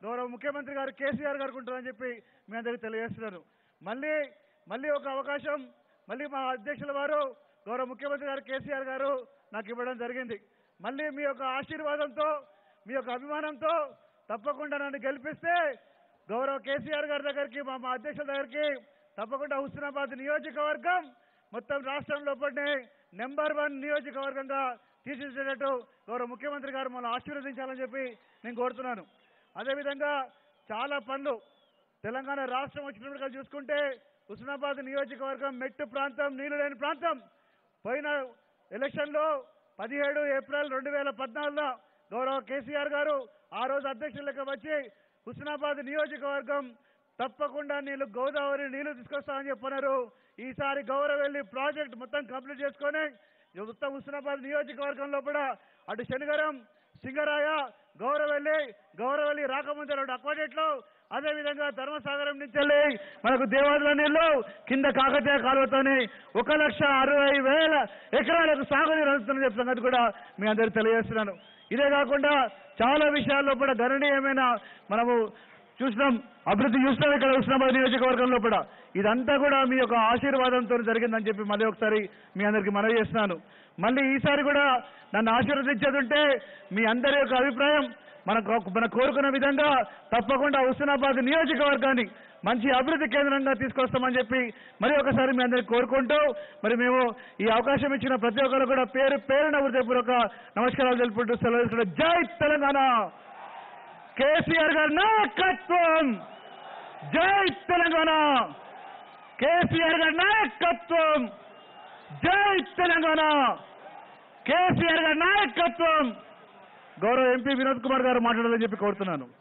గౌరవ ముఖ్యమంత్రి గారు కేసీఆర్ గారికి ఉంటుందని చెప్పి మీ అందరికీ తెలియజేస్తున్నాను మళ్ళీ మళ్ళీ ఒక అవకాశం మళ్ళీ మా అధ్యక్షుల వారు గౌరవ ముఖ్యమంత్రి గారు కేసీఆర్ గారు నాకు ఇవ్వడం జరిగింది మళ్ళీ మీ యొక్క ఆశీర్వాదంతో మీ యొక్క అభిమానంతో తప్పకుండా నన్ను గెలిపిస్తే గౌరవ కేసీఆర్ గారి దగ్గరికి మా మా అధ్యక్షుల దగ్గరికి తప్పకుండా హుస్నాబాద్ నియోజకవర్గం మొత్తం రాష్ట్రంలో పడిన నెంబర్ వన్ నియోజకవర్గంగా తీర్చిదిద్దేటట్టు గౌరవ ముఖ్యమంత్రి గారు మనం ఆశీర్వదించాలని చెప్పి నేను కోరుతున్నాను అదేవిధంగా చాలా పనులు తెలంగాణ రాష్ట్రం వచ్చినప్పుడు చూసుకుంటే హుస్నాబాద్ నియోజకవర్గం మెట్టు ప్రాంతం నీళ్లు లేని ప్రాంతం పోయిన ఎలక్షన్లో పదిహేడు ఏప్రిల్ రెండు వేల పద్నాలుగులో గౌరవ కేసీఆర్ గారు ఆ రోజు అధ్యక్షులకు వచ్చి హుస్నాబాద్ నియోజకవర్గం తప్పకుండా నీళ్లు గోదావరి నీళ్లు తీసుకొస్తామని చెప్పన్నారు ఈసారి గౌరవెల్లి ప్రాజెక్ట్ మొత్తం కంప్లీట్ చేసుకొని ఈ మొత్తం హుస్నాబాద్ నియోజకవర్గంలో కూడా అటు శనిగరం సింగరాయ గౌరవెల్లి గౌరవెల్లి రాకముందు రెండు అక్వాడేట్లు అదేవిధంగా ధర్మసాగరం నుంచి వెళ్ళి మనకు దేవాదుల నీళ్లు కింద కాకతీయ కాలువతోని ఒక లక్ష అరవై వేల ఎకరాలకు సాగునీరు అందుతున్న చెప్పిన సంగతి కూడా మీ అందరికి తెలియజేస్తున్నాను ఇదే కాకుండా చాలా విషయాల్లో కూడా గణనీయమైన మనము చూసినాం అభివృద్ధి చూసినాం ఇక్కడ హుస్నాబాద్ నియోజకవర్గంలో కూడా ఇదంతా కూడా మీ యొక్క ఆశీర్వాదంతో జరిగిందని చెప్పి మళ్ళీ ఒకసారి మీ అందరికి మనవి చేస్తున్నాను మళ్ళీ ఈసారి కూడా నన్ను ఆశీర్వదించేది ఉంటే మీ అందరి యొక్క అభిప్రాయం మన మన కోరుకున్న విధంగా తప్పకుండా హుస్నాబాద్ నియోజకవర్గాన్ని మంచి అభివృద్ధి కేంద్రంగా తీసుకొస్తామని చెప్పి మరి ఒకసారి మీ అందరికి కోరుకుంటూ మరి మేము ఈ అవకాశం ఇచ్చిన ప్రతి ఒక్కరు కూడా పేరు పేరున హృదయపూర్వక నమస్కారాలు తెలుపుకుంటూ సెలవు తీసుకుంటూ జై తెలంగాణ కేసీఆర్ గారి నాయకత్వం జై తెలంగాణ కేసీఆర్ గారి నాయకత్వం జై తెలంగాణ కేసీఆర్ గారి నాయకత్వం గౌరవ ఎంపీ వినోద్ కుమార్ గారు మాట్లాడాలని చెప్పి కోరుతున్నాను